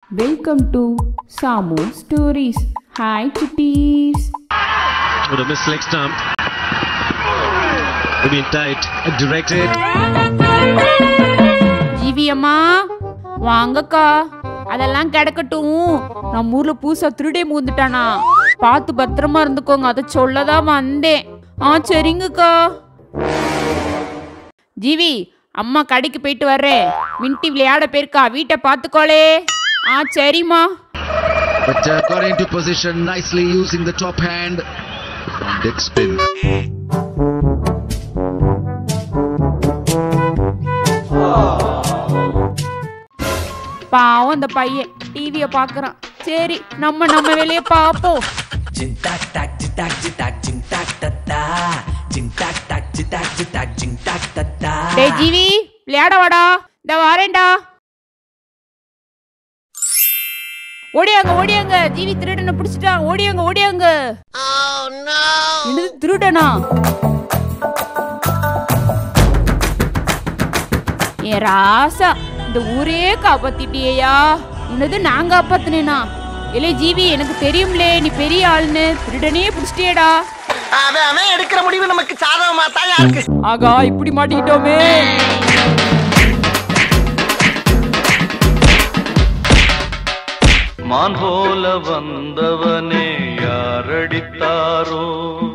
Welcome to Samu stories hi குட்டீஸ் With a missed leg stump. Remain tight, directed. GV அம்மா வாங்கக்கா அதெல்லாம் கிடக்கட்டும் நம்ம ஊர்ல பூசா திருடே மூந்துட்டானா பார்த்து பத்திரமா இருந்துக்கோங்க அதை சொல்லதான் வந்தேன் ஆ சரிங்கக்கா ஜிவி அம்மா கடைக்கு போயிட்டு வர்றேன் மின்ட்டி விளையாட போயிருக்கா வீட்டை பார்த்துக்கோளே ஆ சரிம்மா But uh, got into position nicely using the top hand. Dead spin. பாவம் அந்த பையன் டிவியை பார்க்கறான் சரி நம்ம நம்ம வேலையை பார்ப்போம் Jing tak tak jing tak jing tak jing tak ta ta jing tak tak jing tak jing tak jing tak ta ta டேய் ஜிவி விளையாட வாடா இந்த வரேன்டா ஓடியாங்க ஓடியாங்க ஜிவி திருடனை பிடிச்சிட்டான் ஓடியாங்க ஓடியாங்க என்னது திருடனா ஏ ராசா இந்த ஊரே காப்பாத்திட்டியா என்னது நான் காப்பாத்தினேனா இல்லை ஜிவி எனக்கு தெரியும்லே நீ பெரிய ஆளுன்னு திருடனே பிடிச்சிட்டியேடா அவன் அவன் எடுக்கிற முடிவு நமக்கு சாதகமா தான் இருக்கு ஆகா இப்படி மாட்டிக்கிட்டோமே மான் போல வந்தவனே யாரடித்தாரோ